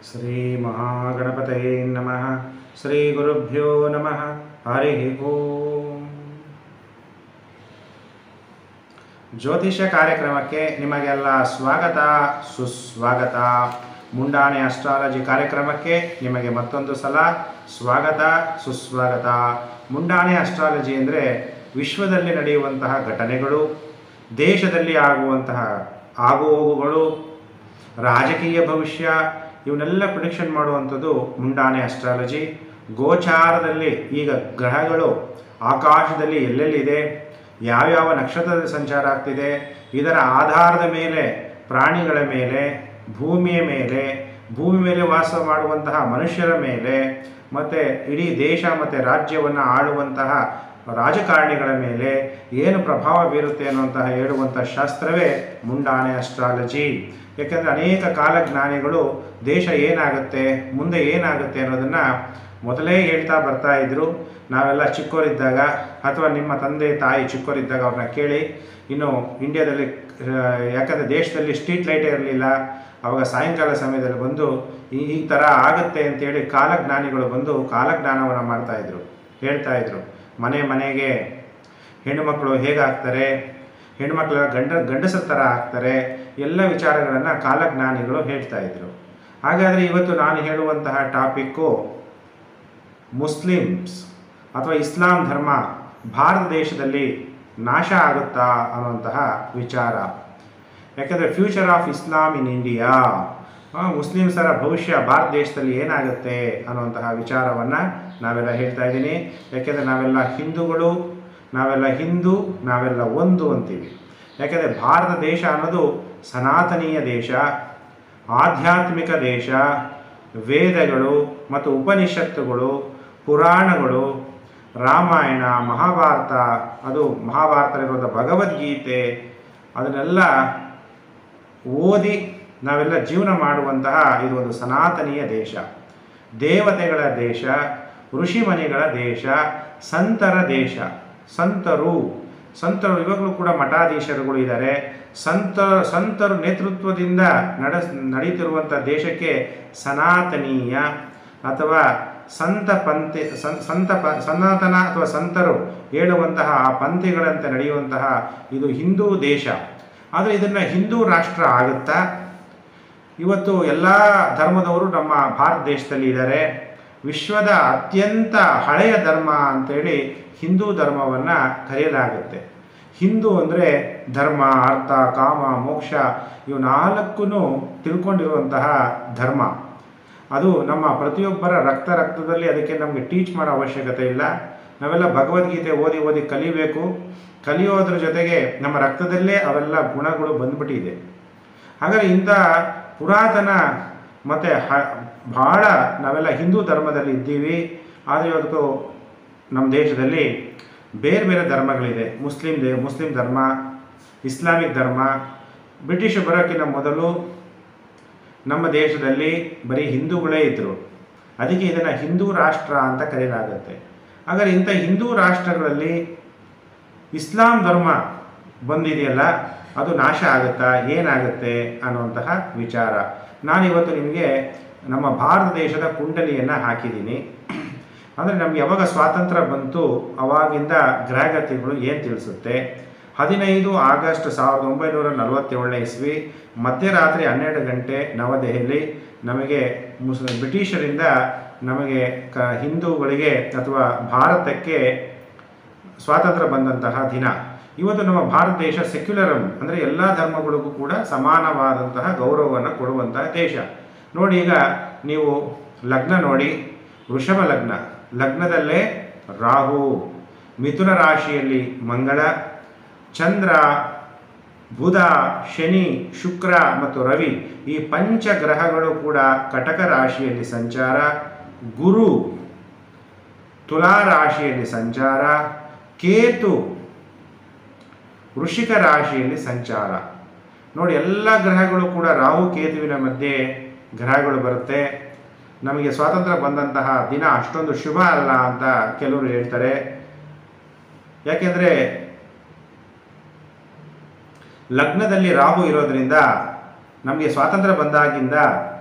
ಶ್ರೀ ಮಹಾಗಣಪತಯೇ ನಮಃ ಶ್ರೀ ಗುರುಭ್ಯೋ ನಮಃ ಹರಿ ಓಂ ಜ್ಯೋತಿಷ್ಯ ಕಾರ್ಯಕ್ರಮಕ್ಕೆ ನಿಮಗೆಲ್ಲ ಸ್ವಾಗತ ಸುಸ್ವಾಗತ ಮುಂಡಾಣೆ ಅಸ್ಟ್ರಾಲಜಿ ಕಾರ್ಯಕ್ರಮಕ್ಕೆ ನಿಮಗೆ ಮತ್ತೊಂದು ಸಲ ಸ್ವಾಗತ ಸುಸ್ವಾಗತ ಮುಂಡಾಣೆ ಅಸ್ಟ್ರಾಲಜಿ ಅಂದರೆ ವಿಶ್ವದಲ್ಲಿ ನಡೆಯುವಂತಹ ಘಟನೆಗಳು ದೇಶದಲ್ಲಿ ಆಗುವಂತಹ ಆಗುಹೋಗುಗಳು ರಾಜಕೀಯ ಭವಿಷ್ಯ ಇವನ್ನೆಲ್ಲ ಪ್ರಿಡಿಕ್ಷನ್ ಮಾಡುವಂಥದ್ದು ಮುಂಡಾನೆ ಅಸ್ಟ್ರಾಲಜಿ ಗೋಚಾರದಲ್ಲಿ ಈಗ ಗ್ರಹಗಳು ಆಕಾಶದಲ್ಲಿ ಎಲ್ಲೆಲ್ಲಿದೆ ಯಾವ್ಯಾವ ನಕ್ಷತ್ರದ ಸಂಚಾರ ಆಗ್ತಿದೆ ಇದರ ಆಧಾರದ ಮೇಲೆ ಪ್ರಾಣಿಗಳ ಮೇಲೆ ಭೂಮಿಯ ಮೇಲೆ ಭೂಮಿ ಮೇಲೆ ವಾಸ ಮಾಡುವಂತಹ ಮನುಷ್ಯರ ಮೇಲೆ ಮತ್ತು ಇಡೀ ದೇಶ ಮತ್ತು ರಾಜ್ಯವನ್ನು ಆಳುವಂತಹ ರಾಜಕಾರಣಿಗಳ ಮೇಲೆ ಏನು ಪ್ರಭಾವ ಬೀರುತ್ತೆ ಅನ್ನುವಂತಹ ಹೇಳುವಂಥ ಶಾಸ್ತ್ರವೇ ಮುಂಡಾನೆ ಅಸ್ಟ್ರಾಲಜಿ ಯಾಕೆಂದರೆ ಅನೇಕ ಕಾಲಜ್ಞಾನಿಗಳು ದೇಶ ಏನಾಗುತ್ತೆ ಮುಂದೆ ಏನಾಗುತ್ತೆ ಅನ್ನೋದನ್ನು ಮೊದಲೇ ಹೇಳ್ತಾ ಬರ್ತಾ ಇದ್ರು ನಾವೆಲ್ಲ ಚಿಕ್ಕವರಿದ್ದಾಗ ಅಥವಾ ನಿಮ್ಮ ತಂದೆ ತಾಯಿ ಚಿಕ್ಕವರಿದ್ದಾಗ ಅವ್ರನ್ನ ಕೇಳಿ ಇನ್ನು ಇಂಡಿಯಾದಲ್ಲಿ ಆ, ಯಾಕಂದರೆ ದೇಶದಲ್ಲಿ ಸ್ಟ್ರೀಟ್ ಲೈಟೇ ಇರಲಿಲ್ಲ ಅವಾಗ ಸಾಯಂಕಾಲ ಸಮಯದಲ್ಲಿ ಬಂದು ಈ ಈ ಥರ ಆಗುತ್ತೆ ಅಂತೇಳಿ ಕಾಲಜ್ಞಾನಿಗಳು ಬಂದು ಕಾಲಜ್ಞಾನವನ್ನು ಮಾಡ್ತಾಯಿದ್ರು ಹೇಳ್ತಾಯಿದ್ರು ಮನೆ ಮನೆಗೆ ಹೆಣ್ಣುಮಕ್ಕಳು ಹೇಗಾಗ್ತಾರೆ ಹೆಣ್ಮಕ್ಳ ಗಂಡ ಗಂಡಸರ ಥರ ಆಗ್ತಾರೆ ಎಲ್ಲ ವಿಚಾರಗಳನ್ನು ಕಾಲಜ್ಞಾನಿಗಳು ಹೇಳ್ತಾ ಇದ್ರು ಹಾಗಾದರೆ ಇವತ್ತು ನಾನು ಹೇಳುವಂತಹ ಟಾಪಿಕ್ಕು ಮುಸ್ಲಿಮ್ಸ್ ಅಥವಾ ಇಸ್ಲಾಂ ಧರ್ಮ ಭಾರತ ದೇಶದಲ್ಲಿ ನಾಶ ಆಗುತ್ತಾ ಅನ್ನುವಂತಹ ವಿಚಾರ ಯಾಕಂದರೆ future of Islam in India ಮುಸ್ಲಿಮ್ಸರ ಭವಿಷ್ಯ ಭಾರತ ದೇಶದಲ್ಲಿ ಏನಾಗುತ್ತೆ ಅನ್ನುವಂತಹ ವಿಚಾರವನ್ನು ನಾವೆಲ್ಲ ಹೇಳ್ತಾ ಇದ್ದೀನಿ ಯಾಕೆಂದರೆ ನಾವೆಲ್ಲ ಹಿಂದೂಗಳು ನಾವೆಲ್ಲ ಹಿಂದೂ ನಾವೆಲ್ಲ ಒಂದು ಅಂತೀವಿ ಯಾಕೆಂದರೆ ಭಾರತ ದೇಶ ಅನ್ನೋದು ಸನಾತನೀಯ ದೇಶ ಆಧ್ಯಾತ್ಮಿಕ ದೇಶ ವೇದಗಳು ಮತ್ತು ಉಪನಿಷತ್ತುಗಳು ಪುರಾಣಗಳು ರಾಮಾಯಣ ಮಹಾಭಾರತ ಅದು ಮಹಾಭಾರತದಲ್ಲಿರುವಂಥ ಭಗವದ್ಗೀತೆ ಅದನ್ನೆಲ್ಲ ಓದಿ ನಾವೆಲ್ಲ ಜೀವನ ಮಾಡುವಂತಹ ಇದು ಒಂದು ಸನಾತನೀಯ ದೇಶ ದೇವತೆಗಳ ದೇಶ ಋಷಿಮನಿಗಳ ದೇಶ ಸಂತರ ದೇಶ ಸಂತರು ಸಂತರು ಇವಾಗಲೂ ಕೂಡ ಮಠಾಧೀಶರುಗಳು ಇದ್ದಾರೆ ಸಂತ ಸಂತರು ನೇತೃತ್ವದಿಂದ ನಡ ನಡೀತಿರುವಂಥ ದೇಶಕ್ಕೆ ಸನಾತನೀಯ ಅಥವಾ ಸಂತ ಪಂಥಿ ಸಂ- ಸಂತ ಪ ಸನಾತನ ಅಥವಾ ಸಂತರು ಹೇಳುವಂತಹ ಆ ಪಂಥಿಗಳಂತೆ ನಡೆಯುವಂತಹ ಇದು ಹಿಂದೂ ದೇಶ ಆದರೆ ಇದನ್ನು ಹಿಂದೂ ರಾಷ್ಟ್ರ ಆಗುತ್ತಾ ಇವತ್ತು ಎಲ್ಲ ಧರ್ಮದವರು ನಮ್ಮ ಭಾರತ ದೇಶದಲ್ಲಿ ಇದ್ದಾರೆ ವಿಶ್ವದ ಅತ್ಯಂತ ಹಳೆಯ ಧರ್ಮ ಅಂತೇಳಿ ಹಿಂದೂ ಧರ್ಮವನ್ನು ಕರೆಯಲಾಗುತ್ತೆ ಹಿಂದೂ ಅಂದರೆ ಧರ್ಮ ಅರ್ಥ ಕಾಮ ಮೋಕ್ಷ ಇವು ನಾಲ್ಕೂ ತಿಳ್ಕೊಂಡಿರುವಂತಹ ಧರ್ಮ ಅದು ನಮ್ಮ ಪ್ರತಿಯೊಬ್ಬರ ರಕ್ತ ರಕ್ತದಲ್ಲಿ ಅದಕ್ಕೆ ನಮಗೆ ಟೀಚ್ ಮಾಡೋ ಅವಶ್ಯಕತೆ ಇಲ್ಲ ನಾವೆಲ್ಲ ಭಗವದ್ಗೀತೆ ಓದಿ ಓದಿ ಕಲಿಬೇಕು ಕಲಿಯೋದ್ರ ಜೊತೆಗೆ ನಮ್ಮ ರಕ್ತದಲ್ಲೇ ಅವೆಲ್ಲ ಗುಣಗಳು ಬಂದ್ಬಿಟ್ಟಿದೆ ಹಾಗಾದರೆ ಇಂಥ ಪುರಾತನ ಮತ್ತು ಹ ಭಾಳ ನಾವೆಲ್ಲ ಹಿಂದೂ ಧರ್ಮದಲ್ಲಿ ಇದ್ದೀವಿ ಆದರೆ ಇವತ್ತು ನಮ್ಮ ದೇಶದಲ್ಲಿ ಬೇರೆ ಬೇರೆ ಧರ್ಮಗಳಿದೆ ಮುಸ್ಲಿಂ ದೇ ಮುಸ್ಲಿಂ ಧರ್ಮ ಇಸ್ಲಾಮಿಕ್ ಧರ್ಮ ಬ್ರಿಟಿಷ್ ಬರೋಕ್ಕಿಂತ ಮೊದಲು ನಮ್ಮ ದೇಶದಲ್ಲಿ ಬರೀ ಹಿಂದೂಗಳೇ ಇದ್ದರು ಅದಕ್ಕೆ ಇದನ್ನು ಹಿಂದೂ ರಾಷ್ಟ್ರ ಅಂತ ಕರೆಯಲಾಗುತ್ತೆ ಹಾಗಾದರೆ ಇಂಥ ಹಿಂದೂ ರಾಷ್ಟ್ರಗಳಲ್ಲಿ ಇಸ್ಲಾಂ ಧರ್ಮ ಬಂದಿದೆಯಲ್ಲ ಅದು ನಾಶ ಆಗುತ್ತಾ ಏನಾಗುತ್ತೆ ಅನ್ನುವಂತಹ ವಿಚಾರ ನಾನಿವತ್ತು ನಿಮಗೆ ನಮ್ಮ ಭಾರತ ದೇಶದ ಕುಂಡಲಿಯನ್ನು ಹಾಕಿದ್ದೀನಿ ಅಂದರೆ ನಮ್ಗೆ ಯಾವಾಗ ಸ್ವಾತಂತ್ರ್ಯ ಬಂತು ಅವಾಗಿಂದ ಗ್ರಹಗತಿಗಳು ಏನು ತಿಳಿಸುತ್ತೆ ಹದಿನೈದು ಆಗಸ್ಟ್ ಸಾವಿರದ ಒಂಬೈನೂರ ನಲವತ್ತೇಳನೇ ಇಸ್ವಿ ಮಧ್ಯರಾತ್ರಿ ಹನ್ನೆರಡು ಗಂಟೆ ನವದೆಹಲಿ ನಮಗೆ ಮುಸ್ ಬ್ರಿಟಿಷರಿಂದ ನಮಗೆ ಕ ಹಿಂದೂಗಳಿಗೆ ಅಥವಾ ಭಾರತಕ್ಕೆ ಸ್ವಾತಂತ್ರ್ಯ ಬಂದಂತಹ ದಿನ ಇವತ್ತು ನಮ್ಮ ಭಾರತ ದೇಶ ಸೆಕ್ಯುಲರಮ್ ಅಂದರೆ ಎಲ್ಲ ಧರ್ಮಗಳಿಗೂ ಕೂಡ ಸಮಾನವಾದಂತಹ ಗೌರವವನ್ನು ಕೊಡುವಂತಹ ದೇಶ ನೋಡಿ ಈಗ ನೀವು ಲಗ್ನ ನೋಡಿ ವೃಷಭ ಲಗ್ನ ಲಗ್ನದಲ್ಲೇ ರಾಹು ಮಿಥುನ ರಾಶಿಯಲ್ಲಿ ಮಂಗಳ ಚಂದ್ರ ಬುಧ ಶನಿ ಶುಕ್ರ ಮತ್ತು ರವಿ ಈ ಪಂಚ ಗ್ರಹಗಳು ಕೂಡ ಕಟಕ ರಾಶಿಯಲ್ಲಿ ಸಂಚಾರ ಗುರು ತುಲಾ ರಾಶಿಯಲ್ಲಿ ಸಂಚಾರ ಕೇತು ವೃಷಿಕ ರಾಶಿಯಲ್ಲಿ ಸಂಚಾರ ನೋಡಿ ಎಲ್ಲ ಗ್ರಹಗಳು ಕೂಡ ರಾಹು ಕೇತುವಿನ ಮಧ್ಯೆ ಗ್ರಹಗಳು ಬರುತ್ತೆ ನಮಗೆ ಸ್ವಾತಂತ್ರ್ಯ ಬಂದಂತಹ ದಿನ ಅಷ್ಟೊಂದು ಶುಭ ಅಲ್ಲ ಅಂತ ಕೆಲವರು ಹೇಳ್ತಾರೆ ಯಾಕೆಂದರೆ ಲಗ್ನದಲ್ಲಿ ರಾಹು ಇರೋದ್ರಿಂದ ನಮಗೆ ಸ್ವಾತಂತ್ರ್ಯ ಬಂದಾಗಿಂದ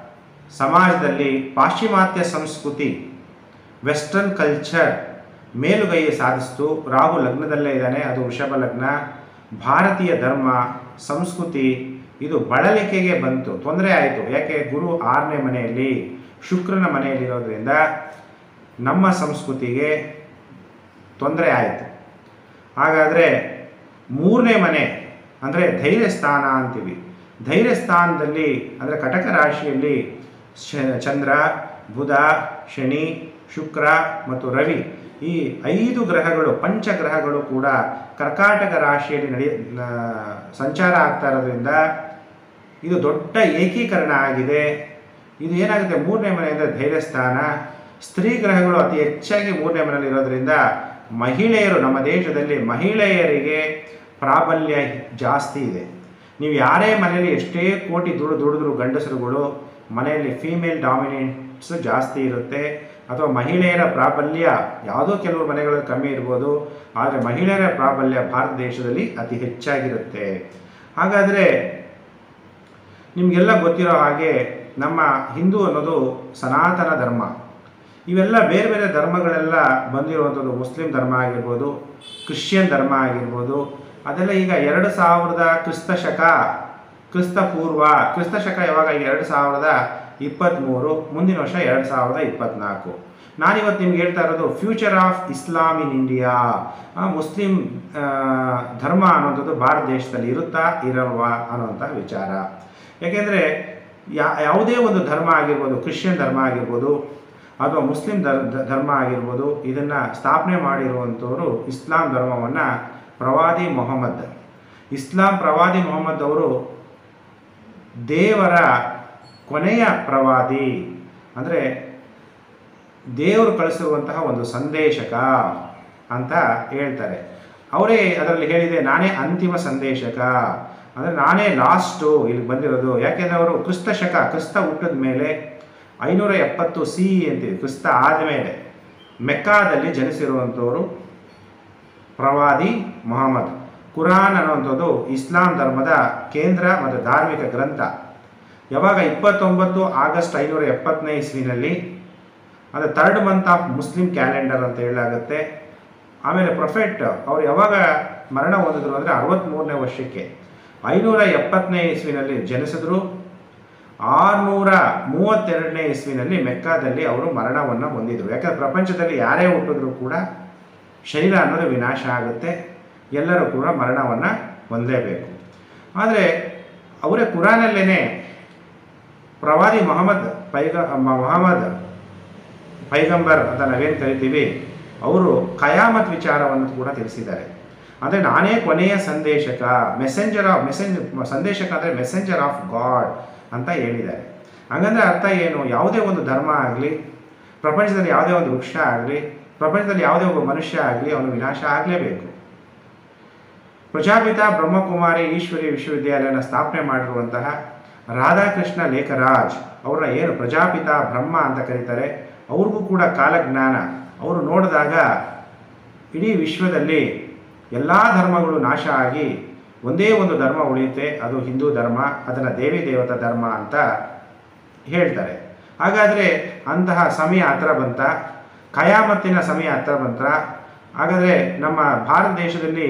ಸಮಾಜದಲ್ಲಿ ಪಾಶ್ಚಿಮಾತ್ಯ ಸಂಸ್ಕೃತಿ ವೆಸ್ಟರ್ನ್ ಕಲ್ಚರ್ ಮೇಲುಗೈ ಸಾಧಿಸ್ತು ರಾಹು ಲಗ್ನದಲ್ಲೇ ಇದ್ದಾನೆ ಅದು ವೃಷಭ ಲಗ್ನ ಭಾರತೀಯ ಧರ್ಮ ಸಂಸ್ಕೃತಿ ಇದು ಬಳಲಿಕೆಗೆ ಬಂತು ತೊಂದರೆ ಆಯಿತು ಯಾಕೆ ಗುರು ಆರನೇ ಮನೆಯಲ್ಲಿ ಶುಕ್ರನ ಮನೆಯಲ್ಲಿರೋದ್ರಿಂದ ನಮ್ಮ ಸಂಸ್ಕೃತಿಗೆ ತೊಂದರೆ ಆಯಿತು ಹಾಗಾದರೆ ಮೂರನೇ ಮನೆ ಅಂದರೆ ಧೈರ್ಯ ಸ್ಥಾನ ಅಂತೀವಿ ಧೈರ್ಯ ಸ್ಥಾನದಲ್ಲಿ ಅಂದರೆ ಕಟಕ ರಾಶಿಯಲ್ಲಿ ಶ- ಚಂದ್ರ ಬುಧ ಶನಿ ಶುಕ್ರ ಮತ್ತು ರವಿ ಈ ಐದು ಗ್ರಹಗಳು ಪಂಚಗ್ರಹಗಳು ಕೂಡ ಕರ್ಕಾಟಕ ರಾಶಿಯಲ್ಲಿ ನಡೆಯ ಆ, ಸಂಚಾರ ಆಗ್ತಾ ಇರೋದ್ರಿಂದ ಇದು ದೊಡ್ಡ ಏಕೀಕರಣ ಆಗಿದೆ ಇದು ಏನಾಗುತ್ತೆ ಮೂರನೇ ಮನೆ ಅಂದರೆ ಧೈರ್ಯ ಸ್ಥಾನ ಸ್ತ್ರೀ ಗ್ರಹಗಳು ಅತಿ ಹೆಚ್ಚಾಗಿ ಮೂರನೇ ಮನೆಯಲ್ಲಿ ಇರೋದ್ರಿಂದ ಮಹಿಳೆಯರು ನಮ್ಮ ದೇಶದಲ್ಲಿ ಮಹಿಳೆಯರಿಗೆ ಪ್ರಾಬಲ್ಯ ಜಾಸ್ತಿ ಇದೆ ನೀವು ಯಾರೇ ಮನೆಯಲ್ಲಿ ಎಷ್ಟೇ ಕೋಟಿ ದುಡ್ಡು ದುಡಿದ್ರು ಗಂಡಸರುಗಳು ಮನೆಯಲ್ಲಿ ಫೀಮೇಲ್ ಡಾಮಿನೆನ್ಸ್ ಜಾಸ್ತಿ ಇರುತ್ತೆ ಅಥವಾ ಮಹಿಳೆಯರ ಪ್ರಾಬಲ್ಯ ಯಾವುದೋ ಕೆಲವು ಮನೆಗಳಲ್ಲಿ ಕಮ್ಮಿ ಇರ್ಬೋದು ಆದರೆ ಮಹಿಳೆಯರ ಪ್ರಾಬಲ್ಯ ಭಾರತ ದೇಶದಲ್ಲಿ ಅತಿ ಹೆಚ್ಚಾಗಿರುತ್ತೆ ಹಾಗಾದರೆ ನಿಮಗೆಲ್ಲ ಗೊತ್ತಿರೋ ಹಾಗೆ ನಮ್ಮ ಹಿಂದೂ ಅನ್ನೋದು ಸನಾತನ ಧರ್ಮ ಇವೆಲ್ಲ ಬೇರೆ ಬೇರೆ ಧರ್ಮಗಳೆಲ್ಲ ಬಂದಿರುವಂಥದ್ದು ಮುಸ್ಲಿಂ ಧರ್ಮ ಆಗಿರ್ಬೋದು ಕ್ರಿಶ್ಚಿಯನ್ ಧರ್ಮ ಆಗಿರ್ಬೋದು ಅದೆಲ್ಲ ಈಗ ಎರಡು ಸಾವಿರದ ಕ್ರಿಸ್ತ ಶಕ ಕ್ರಿಸ್ತ ಪೂರ್ವ ಕ್ರಿಸ್ತ ಶಕ ಯಾವಾಗ ಈಗ ಎರಡು ಸಾವಿರದ ಇಪ್ಪತ್ತ್ಮೂರು ಮುಂದಿನ ವರ್ಷ ಎರಡು ಸಾವಿರದ ಇಪ್ಪತ್ತ್ನಾಲ್ಕು ನಾನಿವತ್ತು ನಿಮ್ಗೆ ಹೇಳ್ತಾ ಇರೋದು future of Islam in India Muslim ಆ, ಧರ್ಮ ಅನ್ನೋಂಥದ್ದು ಭಾರತ ದೇಶದಲ್ಲಿ ಇರುತ್ತಾ ಇರಲ್ವಾ ಅನ್ನೋಂಥ ವಿಚಾರ ಯಾಕೆಂದರೆ ಯಾ ಯಾವುದೇ ಒಂದು ಧರ್ಮ ಆಗಿರ್ಬೋದು ಕ್ರಿಶ್ಚಿಯನ್ ಧರ್ಮ ಆಗಿರ್ಬೋದು ಅಥವಾ ಮುಸ್ಲಿಂ ಧರ್ ಧ- ಧರ್ಮ ಆಗಿರ್ಬೋದು ಇದನ್ನು ಸ್ಥಾಪನೆ ಮಾಡಿರುವಂಥವರು ಇಸ್ಲಾಂ ಧರ್ಮವನ್ನು ಪ್ರವಾದಿ ಮೊಹಮ್ಮದ್ ಇಸ್ಲಾಂ ಪ್ರವಾದಿ ಮೊಹಮ್ಮದ್ ಅವರು ದೇವರ ಕೊನೆಯ ಪ್ರವಾದಿ ಅಂದರೆ ದೇವರು ಕಳಿಸಿರುವಂತಹ ಒಂದು ಸಂದೇಶಕ ಅಂತ ಹೇಳ್ತಾರೆ ಅವರೇ ಅದರಲ್ಲಿ ಹೇಳಿದೆ ನಾನೇ ಅಂತಿಮ ಸಂದೇಶಕ ಅಂದರೆ ನಾನೇ ಲಾಸ್ಟು ಇಲ್ಲಿ ಬಂದಿರೋದು ಯಾಕೆಂದರೆ ಅವರು ಕ್ರಿಸ್ತ ಶಕ ಕ್ರಿಸ್ತ ಹುಟ್ಟಿದ ಮೇಲೆ ಐನೂರ ಎಪ್ಪತ್ತು ಸಿ ಅಂತೀವಿ ಕ್ರಿಸ್ತ ಆದಮೇಲೆ ಮೆಕ್ಕಾದಲ್ಲಿ ಜನಿಸಿರುವಂಥವರು ಪ್ರವಾದಿ ಮೊಹಮ್ಮದ್ ಕುರಾನ್ ಅನ್ನುವಂಥದ್ದು ಇಸ್ಲಾಂ ಧರ್ಮದ ಕೇಂದ್ರ ಮತ್ತು ಧಾರ್ಮಿಕ ಗ್ರಂಥ ಯಾವಾಗ ಇಪ್ಪತ್ತೊಂಬತ್ತು ಆಗಸ್ಟ್ ಐನೂರ ಎಪ್ಪತ್ತನೇ ಇಸ್ವಿನಲ್ಲಿ ಅದು third month of Muslim calendar ಅಂತ ಹೇಳಲಾಗುತ್ತೆ ಆಮೇಲೆ ಪ್ರೊಫೆಟ್ ಅವ್ರು ಯಾವಾಗ ಮರಣ ಹೊಂದಿದ್ರು ಅಂದರೆ ಅರವತ್ತ್ಮೂರನೇ ವರ್ಷಕ್ಕೆ ಐನೂರ ಎಪ್ಪತ್ತನೇ ಇಸ್ವಿನಲ್ಲಿ ಜನಿಸಿದ್ರು ಆರುನೂರ ಮೂವತ್ತೆರಡನೇ ಇಸ್ವಿನಲ್ಲಿ ಮೆಕ್ಕಾದಲ್ಲಿ ಅವರು ಮರಣವನ್ನು ಹೊಂದಿದ್ರು ಯಾಕಂದರೆ ಪ್ರಪಂಚದಲ್ಲಿ ಯಾರೇ ಹುಟ್ಟಿದ್ರು ಕೂಡ ಶರೀರ ಅನ್ನೋದು ವಿನಾಶ ಆಗುತ್ತೆ ಎಲ್ಲರೂ ಕೂಡ ಮರಣವನ್ನು ಹೊಂದಲೇಬೇಕು ಆದರೆ ಅವರೇ ಕುರಾನಲ್ಲೇ ಪ್ರವಾದಿ ಮೊಹಮ್ಮದ್ ಪೈಗ ಮ- ಮೊಹಮ್ಮದ್ ಪೈಗಂಬರ್ ಅಂತ ನಾವೇನು ಕರಿತೀವಿ ಅವರು ಕಯಾಮತ್ ವಿಚಾರವನ್ನು ಕೂಡ ತಿಳಿಸಿದ್ದಾರೆ ಅಂದರೆ ನಾನೇ ಕೊನೆಯ ಸಂದೇಶಕ ಮೆಸೆಂಜರ್ ಆಫ್ ಮೆಸೆಂಜ್ ಸಂದೇಶಕ ಅಂದರೆ ಮೆಸೆಂಜರ್ ಆಫ್ ಗಾಡ್ ಅಂತ ಹೇಳಿದ್ದಾರೆ ಹಂಗಂದ್ರೆ ಅರ್ಥ ಏನು ಯಾವುದೇ ಒಂದು ಧರ್ಮ ಆಗಲಿ ಪ್ರಪಂಚದಲ್ಲಿ ಯಾವುದೇ ಒಂದು ವೃಕ್ಷ ಆಗಲಿ ಪ್ರಪಂಚದಲ್ಲಿ ಯಾವುದೇ ಒಬ್ಬ ಮನುಷ್ಯ ಆಗಲಿ ಅವನು ವಿನಾಶ ಆಗಲೇಬೇಕು ಪ್ರಜಾಪಿತ ಬ್ರಹ್ಮಕುಮಾರಿ ಈಶ್ವರಿ ವಿಶ್ವವಿದ್ಯಾಲಯನ ಸ್ಥಾಪನೆ ಮಾಡಿರುವಂತಹ ರಾಧಾಕೃಷ್ಣ ಲೇಖರಾಜ್ ಅವರ ಏನು ಪ್ರಜಾಪಿತ ಬ್ರಹ್ಮ ಅಂತ ಕರೀತಾರೆ ಅವ್ರಿಗೂ ಕೂಡ ಕಾಲಜ್ಞಾನ ಅವರು ನೋಡಿದಾಗ ಇಡೀ ವಿಶ್ವದಲ್ಲಿ ಎಲ್ಲ ಧರ್ಮಗಳು ನಾಶ ಆಗಿ ಒಂದೇ ಒಂದು ಧರ್ಮ ಉಳಿಯುತ್ತೆ ಅದು ಹಿಂದೂ ಧರ್ಮ ಅದನ್ನು ದೇವಿ ದೇವತಾ ಧರ್ಮ ಅಂತ ಹೇಳ್ತಾರೆ ಹಾಗಾದರೆ ಅಂತಹ ಸಮಯ ಹತ್ರ ಬಂತ ಕಯಾಮತ್ತಿನ ಸಮಯ ಹತ್ರ ಬಂತ ಹಾಗಾದರೆ ನಮ್ಮ ಭಾರತ ದೇಶದಲ್ಲಿ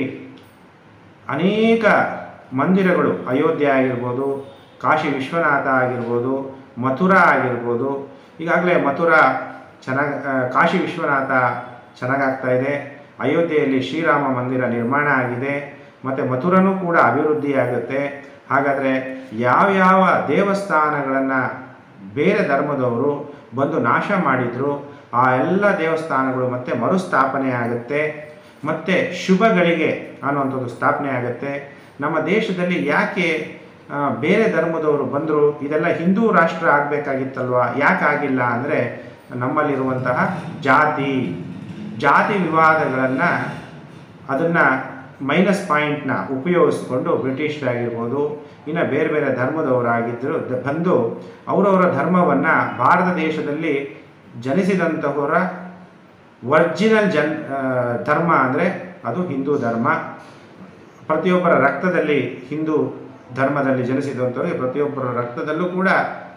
ಅನೇಕ ಮಂದಿರಗಳು ಅಯೋಧ್ಯೆ ಆಗಿರ್ಬೋದು ಕಾಶಿ ವಿಶ್ವನಾಥ ಆಗಿರ್ಬೋದು ಮಥುರಾ ಆಗಿರ್ಬೋದು ಈಗಾಗಲೇ ಮಥುರಾ ಚೆನ್ನಾಗಿ ಕಾಶಿ ವಿಶ್ವನಾಥ ಚೆನ್ನಾಗಾಗ್ತಾ ಇದೆ ಅಯೋಧ್ಯೆಯಲ್ಲಿ ಶ್ರೀರಾಮ ಮಂದಿರ ನಿರ್ಮಾಣ ಆಗಿದೆ ಮತ್ತು ಮಥುರನೂ ಕೂಡ ಅಭಿವೃದ್ಧಿ ಆಗುತ್ತೆ ಹಾಗಾದರೆ ಯಾವ್ಯಾವ ದೇವಸ್ಥಾನಗಳನ್ನು ಬೇರೆ ಧರ್ಮದವರು ಬಂದು ನಾಶ ಮಾಡಿದ್ರು ಆ ಎಲ್ಲ ದೇವಸ್ಥಾನಗಳು ಮತ್ತೆ ಮರುಸ್ಥಾಪನೆ ಆಗುತ್ತೆ ಮತ್ತು ಶುಭಗಳಿಗೆ ಅನ್ನುವಂಥದ್ದು ಸ್ಥಾಪನೆ ಆಗುತ್ತೆ ನಮ್ಮ ದೇಶದಲ್ಲಿ ಯಾಕೆ ಆ, ಬೇರೆ ಧರ್ಮದವರು ಬಂದರು ಇದೆಲ್ಲ ಹಿಂದೂ ರಾಷ್ಟ್ರ ಆಗಬೇಕಾಗಿತ್ತಲ್ವ ಯಾಕೆ ಆಗಿಲ್ಲ ಅಂದರೆ ನಮ್ಮಲ್ಲಿರುವಂತಹ ಜಾತಿ ಜಾತಿ ವಿವಾದಗಳನ್ನು ಅದನ್ನು ಮೈನಸ್ ಪಾಯಿಂಟ್ನ ಉಪಯೋಗಿಸ್ಕೊಂಡು ಬ್ರಿಟಿಷರಾಗಿರ್ಬೋದು ಇನ್ನು ಬೇರೆ ಬೇರೆ ಧರ್ಮದವರಾಗಿದ್ದರು ದ- ಬಂದು ಅವರವರ ಧರ್ಮವನ್ನು ಭಾರತ ದೇಶದಲ್ಲಿ ಜನಿಸಿದಂತಹವರ ಒರಿಜಿನಲ್ ಜನ್ ಆ, ಧರ್ಮ ಅಂದರೆ ಅದು ಹಿಂದೂ ಧರ್ಮ ಪ್ರತಿಯೊಬ್ಬರ ರಕ್ತದಲ್ಲಿ ಹಿಂದೂ ಧರ್ಮದಲ್ಲಿ ಜನಿಸಿದಂಥವ್ರಿಗೆ ಪ್ರತಿಯೊಬ್ಬರ ರಕ್ತದಲ್ಲೂ ಕೂಡ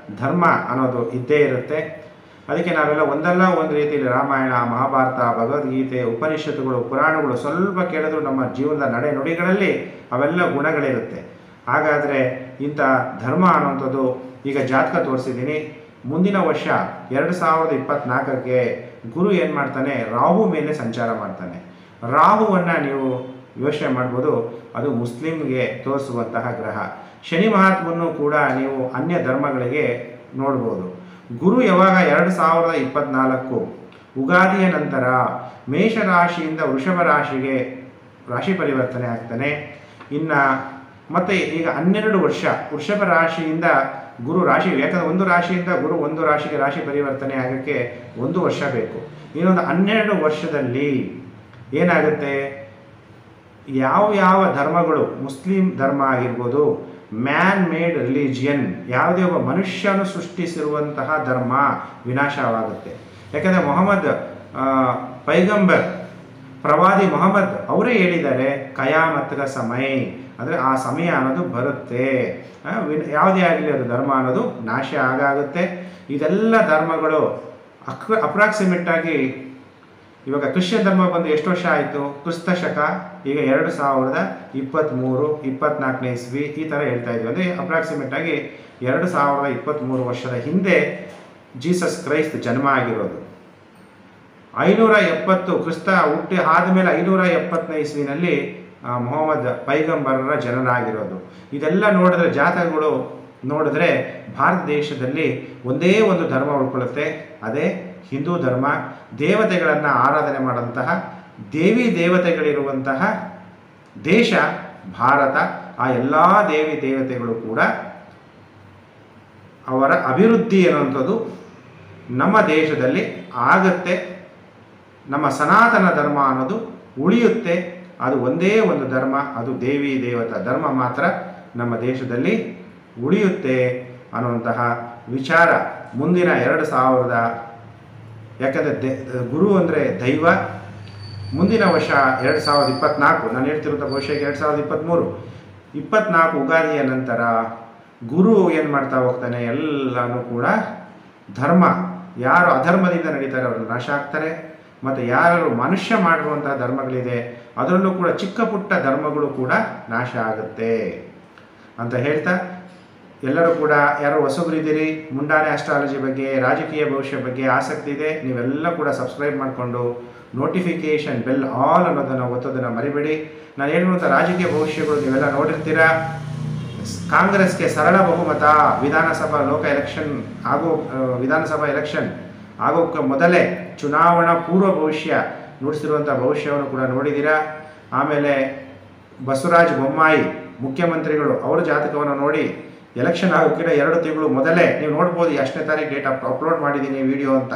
ಧರ್ಮ ಅನ್ನೋದು ಇದ್ದೇ ಇರುತ್ತೆ ಅದಕ್ಕೆ ನಾವೆಲ್ಲ ಒಂದಲ್ಲ ಒಂದು ರೀತಿಯಲ್ಲಿ ರಾಮಾಯಣ ಮಹಾಭಾರತ ಭಗವದ್ಗೀತೆ ಉಪನಿಷತ್ತುಗಳು ಪುರಾಣಗಳು ಸ್ವಲ್ಪ ಕೇಳಿದ್ರು ನಮ್ಮ ಜೀವನದ ನಡೆ ನುಡಿಗಳಲ್ಲಿ ಅವೆಲ್ಲ ಗುಣಗಳಿರುತ್ತೆ ಹಾಗಾದರೆ ಇಂಥ ಧರ್ಮ ಅನ್ನುವಂಥದ್ದು ಈಗ ಜಾತಕ ತೋರಿಸಿದ್ದೀನಿ ಮುಂದಿನ ವರ್ಷ ಎರಡು ಸಾವಿರದ ಇಪ್ಪತ್ನಾಲ್ಕಕ್ಕೆ ಗುರು ಏನು ಮಾಡ್ತಾನೆ ರಾಹು ಮೇಲೆ ಸಂಚಾರ ಮಾಡ್ತಾನೆ ರಾಹುವನ್ನು ನೀವು ಯೋಚನೆ ಮಾಡ್ಬೋದು ಅದು ಮುಸ್ಲಿಮ್ಗೆ ತೋರಿಸುವಂತಹ ಗ್ರಹ ಶನಿ ಮಹಾತ್ಮನ್ನು ಕೂಡ ನೀವು ಅನ್ಯ ಧರ್ಮಗಳಿಗೆ ನೋಡ್ಬೋದು ಗುರು ಯಾವಾಗ ಎರಡು ಸಾವಿರದ ಇಪ್ಪತ್ನಾಲ್ಕು ಉಗಾದಿಯ ನಂತರ ಮೇಷರಾಶಿಯಿಂದ ವೃಷಭ ರಾಶಿಗೆ ರಾಶಿ ಪರಿವರ್ತನೆ ಆಗ್ತಾನೆ ಇನ್ನು ಮತ್ತೆ ಈಗ ಹನ್ನೆರಡು ವರ್ಷ ವೃಷಭ ರಾಶಿಯಿಂದ ಗುರು ರಾಶಿ ಯಾಕಂದ್ರೆ ಒಂದು ರಾಶಿಯಿಂದ ಗುರು ಒಂದು ರಾಶಿಗೆ ರಾಶಿ ಪರಿವರ್ತನೆ ಆಗೋಕ್ಕೆ ಒಂದು ವರ್ಷ ಬೇಕು ಇನ್ನೊಂದು ಹನ್ನೆರಡು ವರ್ಷದಲ್ಲಿ ಏನಾಗುತ್ತೆ ಯಾವ ಯಾವ ಧರ್ಮಗಳು ಮುಸ್ಲಿಂ ಧರ್ಮ ಆಗಿರ್ಬೋದು ಮ್ಯಾನ್ ಮೇಡ್ ರಿಲಿಜಿಯನ್ ಯಾವುದೇ ಒಬ್ಬ ಮನುಷ್ಯನು ಸೃಷ್ಟಿಸಿರುವಂತಹ ಧರ್ಮ ವಿನಾಶವಾಗುತ್ತೆ ಯಾಕಂದರೆ ಮೊಹಮ್ಮದ್ ಆ, ಪೈಗಂಬರ್ ಪ್ರವಾದಿ ಮೊಹಮ್ಮದ್ ಅವರೇ ಹೇಳಿದ್ದಾರೆ ಕಯಾಮತ್ಗ ಸಮಯ ಅಂದರೆ ಆ ಸಮಯ ಅನ್ನೋದು ಬರುತ್ತೆ ಆ, ವಿನ್- ಯಾವುದೇ ಆಗಲಿ ಅದು ಧರ್ಮ ಅನ್ನೋದು ನಾಶ ಆಗಾಗುತ್ತೆ ಇದೆಲ್ಲ ಧರ್ಮಗಳು ಅಕ್ರ ಅಪ್ರಾಕ್ಸಿಮೇಟ್ ಆಗಿ ಇವಾಗ ಕ್ರಿಶ್ಚಿಯನ್ ಧರ್ಮ ಬಂದು ಎಷ್ಟು ವರ್ಷ ಆಯಿತು ಕ್ರಿಸ್ತ ಶಕ ಈಗ ಎರಡು ಸಾವಿರದ ಇಪ್ಪತ್ತ್ಮೂರು ಇಪ್ಪತ್ನಾಲ್ಕನೇ ಇಸ್ವಿ ಈ ಥರ ಹೇಳ್ತಾ ಇದ್ವಿ ಅಂದರೆ ಅಪ್ರಾಕ್ಸಿಮೇಟ್ ಆಗಿ ಎರಡು ಸಾವಿರದ ಇಪ್ಪತ್ತ್ಮೂರು ವರ್ಷದ ಹಿಂದೆ ಜೀಸಸ್ ಕ್ರೈಸ್ತ್ ಜನ್ಮ ಆಗಿರೋದು ಐನೂರ ಎಪ್ಪತ್ತು ಕ್ರಿಸ್ತ ಹುಟ್ಟಿ ಆದಮೇಲೆ ಐನೂರ ಎಪ್ಪತ್ತನೇ ಇಸ್ವಿನಲ್ಲಿ ಆ, ಮೊಹಮ್ಮದ್ ಪೈಗಂಬರರ ಜನನ ಆಗಿರೋದು ಇದೆಲ್ಲ ನೋಡಿದ್ರೆ ಜಾತಕಗಳು ನೋಡಿದ್ರೆ ಭಾರತ ದೇಶದಲ್ಲಿ ಒಂದೇ ಒಂದು ಧರ್ಮ ಉಳ್ಕೊಳ್ಳುತ್ತೆ ಅದೇ ಹಿಂದೂ ಧರ್ಮ ದೇವತೆಗಳನ್ನು ಆರಾಧನೆ ಮಾಡುವಂತಹ ದೇವಿ ದೇವತೆಗಳಿರುವಂತಹ ದೇಶ ಭಾರತ ಆ ಎಲ್ಲ ದೇವಿ ದೇವತೆಗಳು ಕೂಡ ಅವರ ಅಭಿವೃದ್ಧಿ ಅನ್ನುವಂಥದ್ದು ನಮ್ಮ ದೇಶದಲ್ಲಿ ಆಗತ್ತೆ ನಮ್ಮ ಸನಾತನ ಧರ್ಮ ಅನ್ನೋದು ಉಳಿಯುತ್ತೆ ಅದು ಒಂದೇ ಒಂದು ಧರ್ಮ ಅದು ದೇವಿ ದೇವತಾ ಧರ್ಮ ಮಾತ್ರ ನಮ್ಮ ದೇಶದಲ್ಲಿ ಉಳಿಯುತ್ತೆ ಅನ್ನುವಂತಹ ವಿಚಾರ ಮುಂದಿನ ಎರಡು ಸಾವಿರದ ಯಾಕಂದರೆ ದೆ ಗುರು ಅಂದರೆ ದೈವ ಮುಂದಿನ ವರ್ಷ ಎರಡು ಸಾವಿರದ ಇಪ್ಪತ್ನಾಲ್ಕು ನಾನು ಹೇಳ್ತಿರುವಂಥ ಬಹುಶಃ ಎರಡು ಸಾವಿರದ ಇಪ್ಪತ್ತ್ಮೂರು ಇಪ್ಪತ್ನಾಲ್ಕು ಉಗಾದಿಯ ನಂತರ ಗುರು ಏನು ಮಾಡ್ತಾ ಹೋಗ್ತಾನೆ ಎಲ್ಲನೂ ಕೂಡ ಧರ್ಮ ಯಾರು ಅಧರ್ಮದಿಂದ ನಡೀತಾರೆ ಅವರು ನಾಶ ಆಗ್ತಾರೆ ಮತ್ತು ಯಾರು ಮನುಷ್ಯ ಮಾಡಿರುವಂತಹ ಧರ್ಮಗಳಿದೆ ಅದರಲ್ಲೂ ಕೂಡ ಚಿಕ್ಕ ಪುಟ್ಟ ಧರ್ಮಗಳು ಕೂಡ ನಾಶ ಆಗುತ್ತೆ ಅಂತ ಹೇಳ್ತಾ ಎಲ್ಲರೂ ಕೂಡ ಯಾರೋ ಹೊಸಬರಿದ್ದೀರಿ ಮುಂಡಾನೆ ಆಸ್ಟ್ರಾಲಜಿ ಬಗ್ಗೆ ರಾಜಕೀಯ ಭವಿಷ್ಯ ಬಗ್ಗೆ ಆಸಕ್ತಿ ಇದೆ ನೀವೆಲ್ಲ ಕೂಡ ಸಬ್ಸ್ಕ್ರೈಬ್ ಮಾಡಿಕೊಂಡು ನೋಟಿಫಿಕೇಷನ್ ಬೆಲ್ ಆಲ್ ಅನ್ನೋದನ್ನು ಒತ್ತೋದನ್ನು ಮರಿಬೇಡಿ ನಾನು ಹೇಳುವಂಥ ರಾಜಕೀಯ ಭವಿಷ್ಯಗಳು ನೀವೆಲ್ಲ ನೋಡಿರ್ತೀರಾ ಕಾಂಗ್ರೆಸ್ಗೆ ಸರಳ ಬಹುಮತ ವಿಧಾನಸಭಾ ಲೋಕ ಎಲೆಕ್ಷನ್ ಆಗೋ ಆ, ವಿಧಾನಸಭಾ ಎಲೆಕ್ಷನ್ ಆಗೋಕ್ಕೆ ಮೊದಲೇ ಚುನಾವಣಾ ಪೂರ್ವ ಭವಿಷ್ಯ ನುಡಿಸಿರುವಂಥ ಭವಿಷ್ಯವನ್ನು ಕೂಡ ನೋಡಿದ್ದೀರಾ ಆಮೇಲೆ ಬಸವರಾಜ ಬೊಮ್ಮಾಯಿ ಮುಖ್ಯಮಂತ್ರಿಗಳು ಅವರ ಜಾತಕವನ್ನು ನೋಡಿ ಎಲೆಕ್ಷನ್ ಆಗೋಕ್ಕಿಂತ ಎರಡು ತಿಂಗಳು ಮೊದಲೇ ನೀವು ನೋಡ್ಬೋದು ಎಷ್ಟನೇ ತಾರೀಕು ಡೇಟ್ ಅಪ್ ಅಪ್ಲೋಡ್ ಮಾಡಿದ್ದೀನಿ ವಿಡಿಯೋ ಅಂತ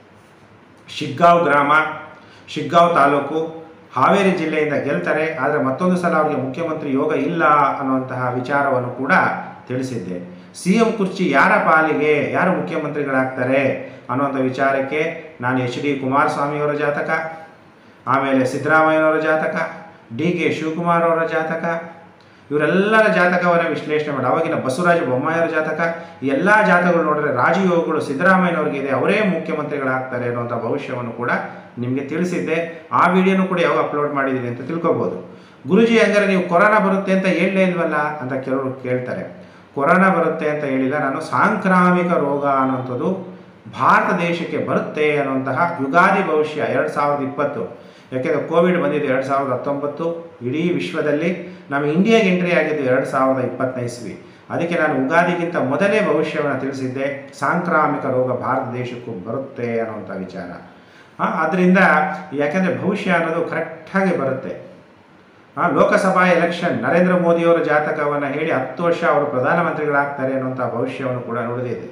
ಶಿಗ್ಗಾಂವ್ ಗ್ರಾಮ ಶಿಗ್ಗಾಂವ್ ತಾಲೂಕು ಹಾವೇರಿ ಜಿಲ್ಲೆಯಿಂದ ಗೆಲ್ತಾರೆ ಆದರೆ ಮತ್ತೊಂದು ಸಲ ಅವರಿಗೆ ಮುಖ್ಯಮಂತ್ರಿ ಯೋಗ ಇಲ್ಲ ಅನ್ನುವಂತಹ ವಿಚಾರವನ್ನು ಕೂಡ ತಿಳಿಸಿದ್ದೆ ಸಿ ಎಂ ಕುರ್ಚಿ ಯಾರ ಪಾಲಿಗೆ ಯಾರು ಮುಖ್ಯಮಂತ್ರಿಗಳಾಗ್ತಾರೆ ಅನ್ನುವಂಥ ವಿಚಾರಕ್ಕೆ ನಾನು ಎಚ್ ಡಿ ಕುಮಾರಸ್ವಾಮಿಯವರ ಜಾತಕ ಆಮೇಲೆ ಸಿದ್ದರಾಮಯ್ಯನವರ ಜಾತಕ ಡಿ ಕೆ ಶಿವಕುಮಾರ್ ಅವರ ಜಾತಕ ಇವರೆಲ್ಲರ ಜಾತಕವನ್ನು ವಿಶ್ಲೇಷಣೆ ಮಾಡಿ ಅವಾಗಿನ ಬಸವರಾಜ ಬೊಮ್ಮಾಯಿಯವರ ಜಾತಕ ಈ ಎಲ್ಲ ಜಾತಕಗಳು ನೋಡಿದ್ರೆ ರಾಜಯೋಗಗಳು ಸಿದ್ದರಾಮಯ್ಯನವ್ರಿಗೆ ಇದೆ ಅವರೇ ಮುಖ್ಯಮಂತ್ರಿಗಳಾಗ್ತಾರೆ ಅನ್ನುವಂಥ ಭವಿಷ್ಯವನ್ನು ಕೂಡ ನಿಮಗೆ ತಿಳಿಸಿದ್ದೆ ಆ ವಿಡಿಯೋನು ಕೂಡ ಯಾವಾಗ ಅಪ್ಲೋಡ್ ಮಾಡಿದ್ದೀನಿ ಅಂತ ತಿಳ್ಕೊಬೋದು ಗುರುಜಿ ಹಂಗಾರೆ ನೀವು ಕೊರೋನಾ ಬರುತ್ತೆ ಅಂತ ಹೇಳಲೇ ಇಲ್ವಲ್ಲ ಅಂತ ಕೆಲವರು ಕೇಳ್ತಾರೆ ಕೊರೋನಾ ಬರುತ್ತೆ ಅಂತ ಹೇಳಿಲ್ಲ ನಾನು ಸಾಂಕ್ರಾಮಿಕ ರೋಗ ಅನ್ನುವಂಥದ್ದು ಭಾರತ ದೇಶಕ್ಕೆ ಬರುತ್ತೆ ಅನ್ನುವಂತಹ ಯುಗಾದಿ ಭವಿಷ್ಯ ಎರಡು ಸಾವಿರದ ಇಪ್ಪತ್ತು ಯಾಕೆಂದರೆ ಕೋವಿಡ್ ಬಂದಿದ್ದು ಎರಡು ಸಾವಿರದ ಹತ್ತೊಂಬತ್ತು ಇಡೀ ವಿಶ್ವದಲ್ಲಿ ನಮ್ಮ ಇಂಡಿಯಾಗೆ ಎಂಟ್ರಿ ಆಗಿದ್ದು ಎರಡು ಸಾವಿರದ ಇಪ್ಪತ್ತನೇ ಇಸ್ವಿ ಅದಕ್ಕೆ ನಾನು ಉಗಾದಿಗಿಂತ ಮೊದಲೇ ಭವಿಷ್ಯವನ್ನು ತಿಳಿಸಿದ್ದೆ ಸಾಂಕ್ರಾಮಿಕ ರೋಗ ಭಾರತ ದೇಶಕ್ಕೂ ಬರುತ್ತೆ ಅನ್ನುವಂಥ ವಿಚಾರ ಆ, ಅದರಿಂದ ಯಾಕೆಂದರೆ ಭವಿಷ್ಯ ಅನ್ನೋದು ಕರೆಕ್ಟಾಗಿ ಬರುತ್ತೆ ಆ, ಲೋಕಸಭಾ ಎಲೆಕ್ಷನ್ ನರೇಂದ್ರ ಮೋದಿಯವರ ಜಾತಕವನ್ನು ಹೇಳಿ ಹತ್ತು ವರ್ಷ ಅವರು ಪ್ರಧಾನಮಂತ್ರಿಗಳಾಗ್ತಾರೆ ಅನ್ನುವಂಥ ಭವಿಷ್ಯವನ್ನು ಕೂಡ ನುಡಿದಿದೆ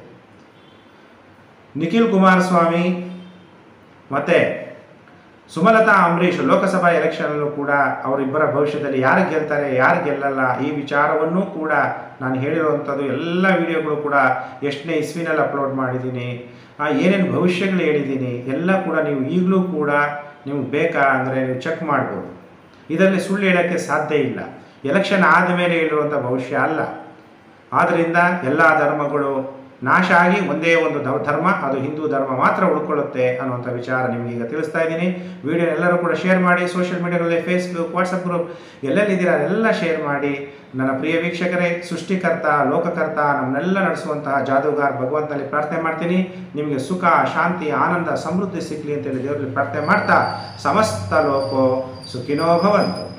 ನಿಖಿಲ್ ಕುಮಾರಸ್ವಾಮಿ ಮತ್ತು ಸುಮಲತಾ ಅಂಬರೀಷ್ ಲೋಕಸಭಾ ಎಲೆಕ್ಷನಲ್ಲೂ ಕೂಡ ಅವರಿಬ್ಬರ ಭವಿಷ್ಯದಲ್ಲಿ ಯಾರು ಗೆಲ್ತಾರೆ ಯಾರು ಗೆಲ್ಲಲ್ಲ ಈ ವಿಚಾರವನ್ನೂ ಕೂಡ ನಾನು ಹೇಳಿರುವಂಥದ್ದು ಎಲ್ಲ ವಿಡಿಯೋಗಳು ಕೂಡ ಎಷ್ಟನೇ ಇಸ್ವಿನಲ್ಲಿ ಅಪ್ಲೋಡ್ ಮಾಡಿದ್ದೀನಿ ಆ, ಏನೇನು ಭವಿಷ್ಯಗಳು ಹೇಳಿದ್ದೀನಿ ಎಲ್ಲ ಕೂಡ ನೀವು ಈಗಲೂ ಕೂಡ ನಿಮ್ಗೆ ಬೇಕಾ ಅಂದರೆ ನೀವು ಚೆಕ್ ಮಾಡ್ಬೋದು ಇದರಲ್ಲಿ ಸುಳ್ಳು ಹೇಳೋಕ್ಕೆ ಸಾಧ್ಯ ಇಲ್ಲ ಎಲೆಕ್ಷನ್ ಆದಮೇಲೆ ಹೇಳಿರುವಂಥ ಭವಿಷ್ಯ ಅಲ್ಲ ಆದ್ದರಿಂದ ಎಲ್ಲ ಧರ್ಮಗಳು ನಾಶ ಆಗಿ ಒಂದೇ ಒಂದು ಧ- ಧರ್ಮ ಅದು ಹಿಂದೂ ಧರ್ಮ ಮಾತ್ರ ಉಳ್ಕೊಳ್ಳುತ್ತೆ ಅನ್ನುವಂಥ ವಿಚಾರ ನಿಮಗೆ ಈಗ ತಿಳಿಸ್ತಾ ಇದ್ದೀನಿ ವಿಡಿಯೋ ಎಲ್ಲರೂ ಕೂಡ ಶೇರ್ ಮಾಡಿ ಸೋಷಿಯಲ್ ಮೀಡಿಯಾಗಳಲ್ಲಿ ಫೇಸ್ಬುಕ್ ವಾಟ್ಸಪ್ ಗ್ರೂಪ್ ಎಲ್ಲೆಲ್ಲಿದ್ದೀರಾ ಎಲ್ಲ ಶೇರ್ ಮಾಡಿ ನನ್ನ ಪ್ರಿಯ ವೀಕ್ಷಕರೇ ಸೃಷ್ಟಿಕರ್ತ ಲೋಕಕರ್ತ ನಮ್ಮನ್ನೆಲ್ಲ ನಡೆಸುವಂತಹ ಜಾದೂಗಾರ್ ಭಗವಂತನಲ್ಲಿ ಪ್ರಾರ್ಥನೆ ಮಾಡ್ತೀನಿ ನಿಮಗೆ ಸುಖ ಶಾಂತಿ ಆನಂದ ಸಮೃದ್ಧಿ ಸಿಗಲಿ ಅಂತೇಳಿ ದೇವರಲ್ಲಿ ಪ್ರಾರ್ಥನೆ ಮಾಡ್ತಾ ಸಮಸ್ತ ಲೋಕೋ ಸುಖಿನೋ ಭವಂತು